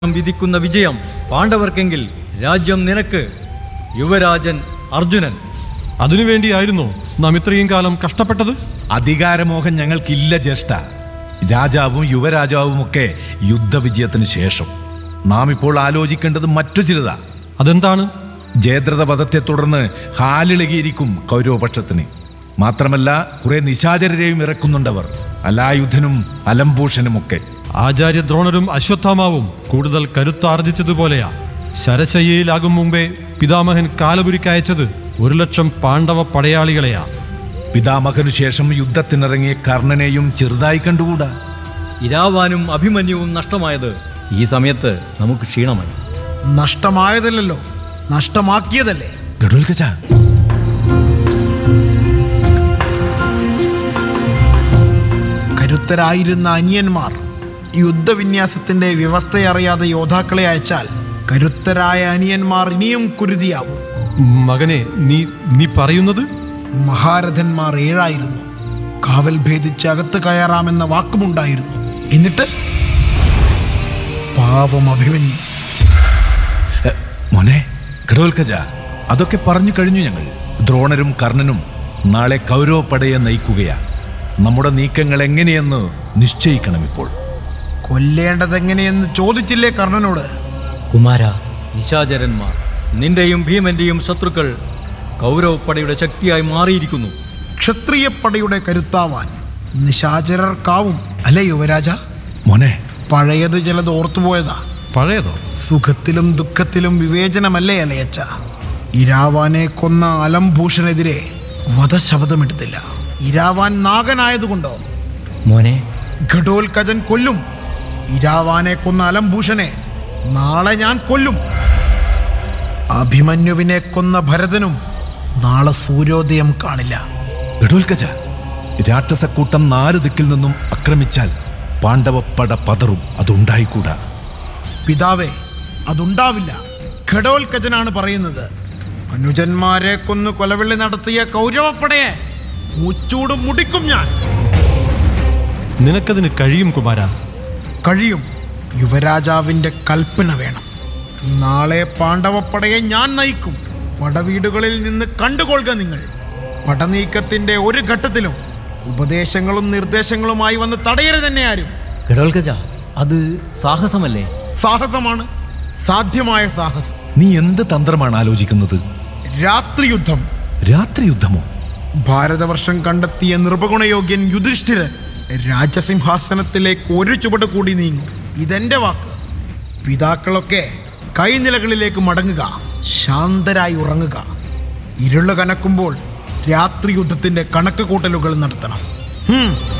വിധിക്കുന്ന വിജയം പാണ്ഡവർക്കെങ്കിൽ രാജ്യം നിനക്ക് യുവരാജൻ അർജുനൻ അതിനുവേണ്ടിയായിരുന്നോ നാം ഇത്രയും കാലം കഷ്ടപ്പെട്ടത് അധികാരമോഹം ഞങ്ങൾക്കില്ല ജ്യേഷ്ഠ രാജാവും യുവരാജാവുമൊക്കെ യുദ്ധവിജയത്തിന് ശേഷം നാം ഇപ്പോൾ ആലോചിക്കേണ്ടത് മറ്റു ചിലതാ അതെന്താണ് ജയദ്രഥ വധത്തെ തുടർന്ന് ഹാലിളകിയിരിക്കും കൗരവപക്ഷത്തിന് മാത്രമല്ല കുറെ നിശാചരരെയും ഇറക്കുന്നുണ്ടവർ അലായുധനും അലംഭൂഷനുമൊക്കെ ആചാര്യ ദ്രോണരും അശ്വത്ഥാമാവും കൂടുതൽ കരുത്താർജിച്ചതുപോലെയാ ശരശയ്യയിലാകും മുമ്പേ പിതാമഹൻ കാലപുരിക്കയച്ചത് ഒരു ലക്ഷം പാണ്ഡവ പടയാളികളെയാ പിതാമഹനു ശേഷം യുദ്ധത്തിനിറങ്ങിയ കർണനെയും ചെറുതായി കണ്ടുകൂടാ ഇരാവാനും അഭിമന്യുവും നഷ്ടമായത് ഈ സമയത്ത് നമുക്ക് ക്ഷീണമായി നഷ്ടമായതല്ലല്ലോ നഷ്ടമാക്കിയതല്ലേ ഗഡുൽഗജ കരുത്തരായിരുന്ന അനിയന്മാർ യുദ്ധവിന്യാസത്തിന്റെ വ്യവസ്ഥയറിയാതെ യോദ്ധാക്കളെ അയച്ചാൽ കരുത്തരായ അനിയന്മാർ ഇനിയും കുരുതിയാവും മകനെ നീ നീ പറയുന്നത് മഹാരഥന്മാർ ഏഴായിരുന്നു കാവൽ ഭേദിച്ച് അകത്ത് കയറാമെന്ന വാക്കുമുണ്ടായിരുന്നു എന്നിട്ട് പാവം അഭിമന്യു എ, മോനെ ഗഡോൽഖജ അതൊക്കെ പറഞ്ഞു കഴിഞ്ഞു ഞങ്ങൾ ദ്രോണരും കർണനും നാളെ കൗരവപ്പടയെ നയിക്കുകയാ നമ്മുടെ നീക്കങ്ങൾ എങ്ങനെയെന്ന് നിശ്ചയിക്കണം ഇപ്പോൾ കൊല്ലേണ്ടതെങ്ങനെയെന്ന് ചോദിച്ചില്ലേ കർണനോട് കുമാര നിശാചരന്മാർ നിന്റെയും ഭീമന്റെയും ശത്രുക്കൾ കൗരവപ്പടയുടെ ശക്തിയായി മാറിയിരിക്കുന്നു ക്ഷത്രിയപ്പടയുടെ കരുത്താവാൻ നിശാചരർക്കാവും അല്ലേ യുവരാജ മോനെ പഴയത് ചിലത് ഓർത്തുപോയതാ പഴയതോ സുഖത്തിലും ദുഃഖത്തിലും വിവേചനമല്ലേ അലയച്ച ഇരാവാനെ കൊന്ന അലംഭൂഷണെതിരെ വധശബ്ദമെടുത്തില്ല ഇരാവാൻ നാഗനായതുകൊണ്ടോ മോനെ ഘടോൽക്കജൻ കൊല്ലും ഇരാവാനെ കൊന്ന അലംഭൂഷനെ നാളെ ഞാൻ കൊല്ലും അഭിമന്യുവിനെ കൊന്ന ഭരതനും നാളെ സൂര്യോദയം കാണില്ല ഗഡോൽഖജ രാക്ഷസക്കൂട്ടം നാല് ദിക്കിൽ നിന്നും ആക്രമിച്ചാൽ പാണ്ഡവപ്പട പതറും അതുണ്ടായിക്കൂടാ പിതാവേ അതുണ്ടാവില്ല ഘടോൽക്കജനാണ് പറയുന്നത് അനുജന്മാരെ കൊന്ന് കൊലവിളി നടത്തിയ കൗരവപ്പടയെ മുച്ചൂടും മുടിക്കും ഞാൻ നിനക്കതിന് കഴിയും കുമാര കഴിയും യുവരാജാവിന്റെ കൽപ്പന വേണം നാളെ പാണ്ഡവപ്പടയെ ഞാൻ നയിക്കും പടവീടുകളിൽ നിന്ന് കണ്ടുകൊള്ളുക നിങ്ങൾ പടനീക്കത്തിന്റെ ഒരു ഘട്ടത്തിലും ഉപദേശങ്ങളും നിർദ്ദേശങ്ങളുമായി വന്ന് തടയരുത് തന്നെ ആരും ഗഡോൽഗജ അത് സാഹസമല്ലേ സാഹസമാണ് സാധ്യമായ സാഹസം നീ എന്ത് തന്ത്രമാണ് ആലോചിക്കുന്നത് രാത്രിയുദ്ധം രാത്രി യുദ്ധമോ ഭാരതവർഷം കണ്ടെത്തിയ നിർഭഗുണയോഗ്യൻ യുധിഷ്ഠിരൻ രാജസിംഹാസനത്തിലേക്ക് ഒരു ചുവട് കൂടി നീങ്ങും ഇതെന്റെ വാക്ക് പിതാക്കളൊക്കെ കൈനിലകളിലേക്ക് മടങ്ങുക ശാന്തരായി ഉറങ്ങുക ഇരുള് കനക്കുമ്പോൾ രാത്രി യുദ്ധത്തിന്റെ കണക്ക് കൂട്ടലുകൾ നടത്തണം ഹും,